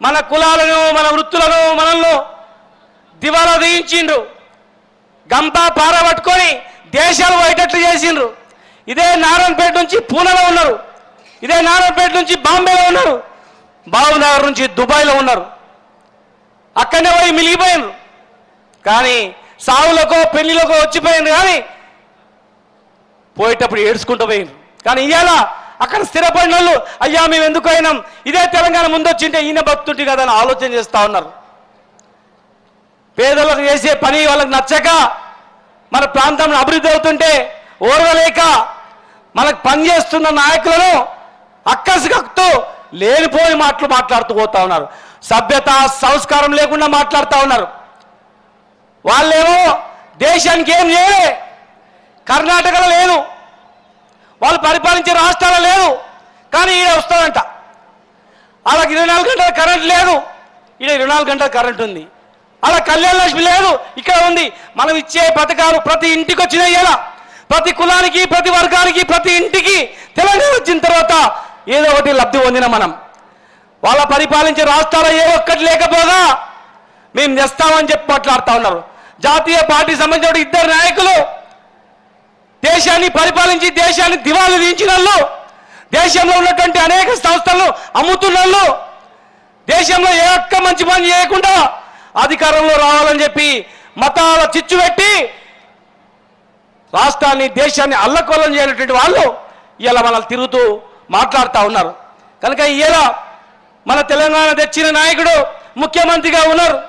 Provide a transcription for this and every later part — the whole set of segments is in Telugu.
మన కులాలను మన వృత్తులను మనల్ని దివాలా తీయించిండ్రు గంప పార పట్టుకొని దేశాలు పోయేటట్లు చేసిండ్రు ఇదే నారాయణపేట నుంచి పూణేలో ఉన్నారు ఇదే నారాయణపేట నుంచి బాంబేలో ఉన్నారు బాబునగర్ నుంచి దుబాయ్లో ఉన్నారు అక్కడనే పోయి మిలిగిపోయినరు కానీ సావులకో పెళ్లిలకో వచ్చిపోయింది కానీ పోయేటప్పుడు ఏడ్చుకుంటూ పోయింది కానీ ఇవాళ అక్కడ స్థిరపడిన వాళ్ళు అయ్యా మేము ఎందుకు అయినాం ఇదే తెలంగాణ ముందు వచ్చింటే ఈయన భక్తుంటి కదా అని ఆలోచన చేస్తా ఉన్నారు పేదలకు చేసే పని వాళ్ళకి నచ్చక మన ప్రాంతంలో అభివృద్ధి అవుతుంటే ఓర్వలేక మనకు పనిచేస్తున్న నాయకులను అక్కసికక్తూ లేనిపోని మాటలు మాట్లాడుతూ పోతా ఉన్నారు సభ్యత సంస్కారం లేకుండా మాట్లాడుతూ ఉన్నారు వాళ్ళేమో దేశానికి ఏం చేయలే కర్ణాటకలో లేదు వాళ్ళు పరిపాలించే రాష్ట్రాల్లో లేదు కానీ ఈడ వస్తుందంట వాళ్ళకి ఇరవై నాలుగు గంటల కరెంట్ లేదు ఈడ ఇరవై నాలుగు గంటల కరెంట్ ఉంది అలా కళ్యాణ లక్ష్మి లేదు ఇక్కడ ఉంది మనం ఇచ్చే పథకాలు ప్రతి ఇంటికి వచ్చినాయి ఇలా ప్రతి కులానికి ప్రతి వర్గానికి ప్రతి ఇంటికి తెలంగాణ వచ్చిన తర్వాత ఏదో ఒకటి లబ్ధి పొందిన మనం వాళ్ళ పరిపాలించే రాష్ట్రాల్లో ఏ ఒక్కటి లేకపోగా మేము తెస్తామని చెప్పి మాట్లాడుతూ ఉన్నారు జాతీయ పార్టీ సంబంధించిన ఇద్దరు నాయకులు దేశాన్ని పరిపాలించి దేశాన్ని దివాలు తీయించిన వాళ్ళు దేశంలో ఉన్నటువంటి అనేక సంస్థలను అమ్ముతున్న వాళ్ళు దేశంలో ఏ ఒక్క మంచి పని చేయకుండా అధికారంలో రావాలని చెప్పి మతాల చిచ్చు పెట్టి రాష్ట్రాన్ని దేశాన్ని అల్లకొల్లం చేయనటువంటి వాళ్ళు ఇలా మనల్ని తిరుగుతూ మాట్లాడుతూ ఉన్నారు కనుక ఇలా మన తెలంగాణ తెచ్చిన నాయకుడు ముఖ్యమంత్రిగా ఉన్నారు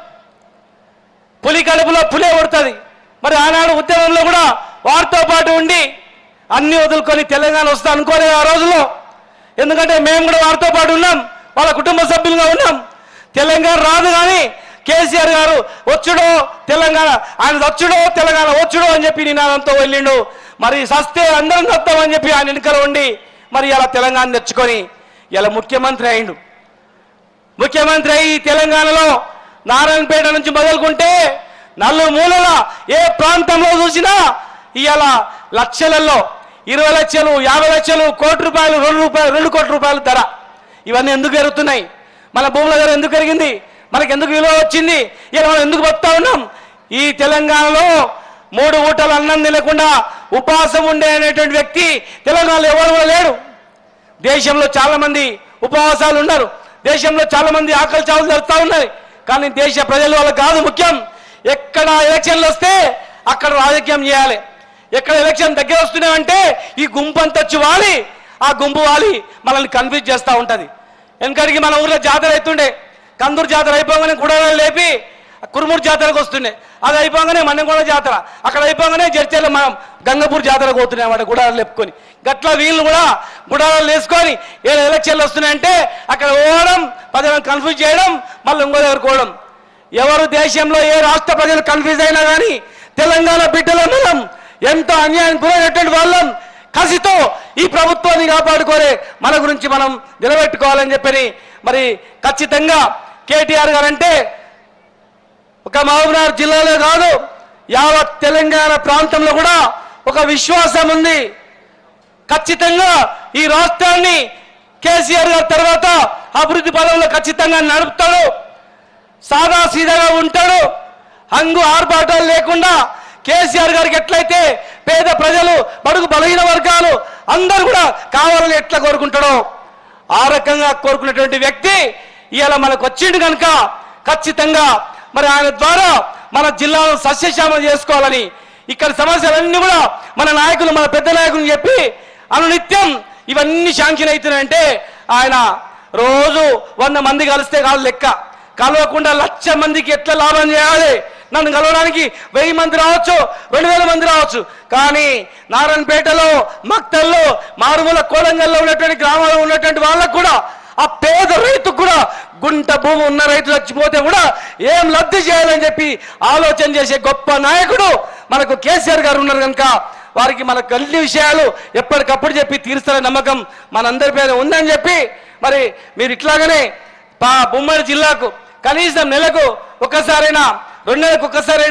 పులి కడుపులో పులే పడుతుంది మరి ఆనాడు ఉద్యమంలో కూడా వారితో పాటు ఉండి అన్ని వదులుకొని తెలంగాణ వస్తా అనుకోలే ఆ రోజుల్లో ఎందుకంటే మేము కూడా వారితో పాటు ఉన్నాం వాళ్ళ కుటుంబ సభ్యులుగా ఉన్నాం తెలంగాణ రాదు కానీ కేసీఆర్ గారు వచ్చుడో తెలంగాణ ఆయన వచ్చుడో తెలంగాణ వచ్చుడో అని చెప్పి నినాదంతో వెళ్ళిండు మరి సస్తే అందరం వస్తామని చెప్పి ఆయన వెనుకల ఉండి మరి ఇలా తెలంగాణ తెచ్చుకొని ఇలా ముఖ్యమంత్రి అయిండు ముఖ్యమంత్రి అయి తెలంగాణలో నారాయణపేట నుంచి మొదలుకుంటే నల్లు మూలల ఏ ప్రాంతంలో చూసినా ఇవాళ లక్షలలో ఇరవై లక్షలు యాభై లక్షలు కోటి రూపాయలు రెండు రూపాయలు రెండు కోట్ల రూపాయలు ధర ఇవన్నీ ఎందుకు పెరుగుతున్నాయి మన భూముల ధర ఎందుకు పెరిగింది మనకి ఎందుకు విలువ వచ్చింది ఇలా మనం ఎందుకు బతుకుతా ఉన్నాం ఈ తెలంగాణలో మూడు ఊటలు అన్నం తినకుండా ఉపవాసం ఉండే అనేటువంటి వ్యక్తి తెలంగాణలో ఎవరు కూడా లేడు దేశంలో చాలా మంది ఉపవాసాలు ఉన్నారు దేశంలో చాలా మంది ఆకలి చావులు జరుగుతూ ఉన్నాయి కానీ దేశ ప్రజలు వాళ్ళకి కాదు ముఖ్యం ఎక్కడ ఎలక్షన్లు వస్తే అక్కడ రాజకీయం చేయాలి ఎక్కడ ఎలక్షన్ దగ్గర వస్తున్నాయంటే ఈ గుంపు అంతా వచ్చి వాలి ఆ గుంపు వాలి మనల్ని కన్ఫ్యూజ్ చేస్తూ ఉంటుంది వెనకడికి మన ఊర్లో జాతర అవుతుండే కందూరు జాతర అయిపోగానే గుడారాలు లేపి కురుమూరు జాతరకు వస్తుండే అది అయిపోగానే మన్నెగొండ జాతర అక్కడ అయిపోగానే జడ్చర్ల మనం గంగపూర్ జాతరకు పోతున్నాయి అన్నమాట గుడారాలు లేపుకొని గట్ల వీళ్ళు కూడా గుడారాలు వేసుకొని ఏ ఎలక్షన్లు వస్తున్నాయంటే అక్కడ పోవడం ప్రజలను కన్ఫ్యూజ్ చేయడం మళ్ళీ ఇంకో దగ్గర పోవడం ఎవరు దేశంలో ఏ రాష్ట్ర ప్రజలు కన్ఫ్యూజ్ అయినా కానీ తెలంగాణ బిడ్డల మనం ఎంతో అన్యాయం గురైనటువంటి వాళ్ళం కసితో ఈ ప్రభుత్వాన్ని కాపాడుకోరే మన గురించి మనం నిలబెట్టుకోవాలని చెప్పని మరి ఖచ్చితంగా కేటీఆర్ గారు అంటే ఒక మహబూబ్నగర్ జిల్లాలో కాదు యావత్ తెలంగాణ ప్రాంతంలో కూడా ఒక విశ్వాసం ఉంది ఖచ్చితంగా ఈ రాష్ట్రాన్ని కేసీఆర్ గారి తర్వాత అభివృద్ధి పదంలో ఖచ్చితంగా నడుపుతాడు సాదా సీదాగా ఉంటాడు హంగు ఆర్భాటాలు లేకుండా కేసీఆర్ గారికి ఎట్లయితే పేద ప్రజలు బడుగు బలహీన వర్గాలు అందరూ కూడా కావాలని ఎట్లా కోరుకుంటాడో ఆ రకంగా కోరుకున్నటువంటి వ్యక్తి ఇవాళ మనకు వచ్చిండు కనుక ఖచ్చితంగా మరి ఆయన ద్వారా మన జిల్లాను సస్యశ్యామం చేసుకోవాలని ఇక్కడ సమస్యలన్నీ కూడా మన నాయకులు మన పెద్ద నాయకులు చెప్పి అనునిత్యం ఇవన్నీ శాంక్షన్ అవుతున్నాయంటే ఆయన రోజు వంద మంది కలిస్తే కాదు లెక్క కలవకుండా లక్ష మందికి ఎట్లా లాభం చేయాలి నన్ను కలవడానికి వెయ్యి మంది రావచ్చు రెండు వేల మంది రావచ్చు కానీ నారాయణపేటలో మక్తల్లో మారుమూల కోలంగల్లో ఉన్నటువంటి గ్రామాల్లో ఉన్నటువంటి వాళ్ళకు కూడా ఆ పేద రైతుకు కూడా గుంట భూమి ఉన్న రైతు చచ్చిపోతే కూడా ఏం లబ్ధి చేయాలని చెప్పి ఆలోచన చేసే గొప్ప నాయకుడు మనకు కేసీఆర్ గారు ఉన్నారు కనుక వారికి మనకు అన్ని విషయాలు ఎప్పటికప్పుడు చెప్పి తీరుస్తారనే నమ్మకం మనందరి మీద ఉందని చెప్పి మరి మీరు ఇట్లాగనే పా బొమ్మడి జిల్లాకు కనీసం నెలకు ఒక్కసారైనా రెండు నెలలకు ఒక్కసారైనా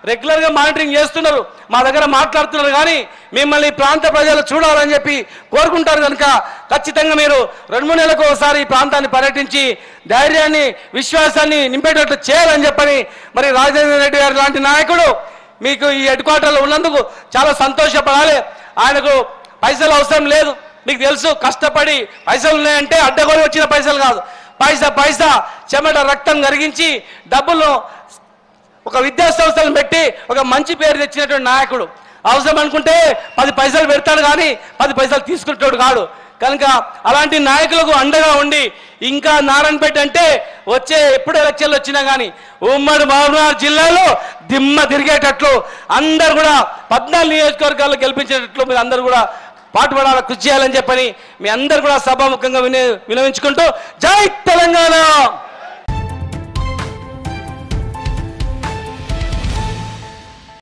రెగ్యులర్గా మానిటరింగ్ చేస్తున్నారు మా దగ్గర మాట్లాడుతున్నారు కానీ మిమ్మల్ని ఈ ప్రాంత ప్రజలు చూడాలని చెప్పి కోరుకుంటారు కనుక ఖచ్చితంగా మీరు రెండు మూడు నెలలకు ఒకసారి ఈ ప్రాంతాన్ని పర్యటించి ధైర్యాన్ని విశ్వాసాన్ని నింపేటట్లు చేయాలని చెప్పని మరి రాజేంద్ర రెడ్డి గారు లాంటి నాయకుడు మీకు ఈ హెడ్ క్వార్టర్లో ఉన్నందుకు చాలా సంతోషపడాలి ఆయనకు పైసలు అవసరం లేదు మీకు తెలుసు కష్టపడి పైసలు ఉన్నాయంటే అడ్డగోలు వచ్చిన పైసలు కాదు పైసా పైసా చెమట రక్తం కరిగించి డబ్బులు ఒక విద్యా సంస్థలను పెట్టి ఒక మంచి పేరు తెచ్చినటువంటి నాయకుడు అవసరం అనుకుంటే పది పైసలు పెడతాడు కానీ పది పైసలు తీసుకుంటాడు కాడు కనుక అలాంటి నాయకులకు అండగా ఉండి ఇంకా నారాయణపేట అంటే వచ్చే ఎప్పుడు ఎలక్షన్లు వచ్చినా కానీ ఉమ్మడి మహబూబ్నగర్ జిల్లాలో దిమ్మ తిరిగేటట్లు అందరు కూడా పద్నాలుగు నియోజకవర్గాల్లో గెలిపించేటట్లు మీరు అందరూ కూడా పాటుపడాలి కృషి చేయాలని చెప్పని మీ అందరు కూడా సభాముఖంగా వినే వినవించుకుంటూ జై తెలంగాణ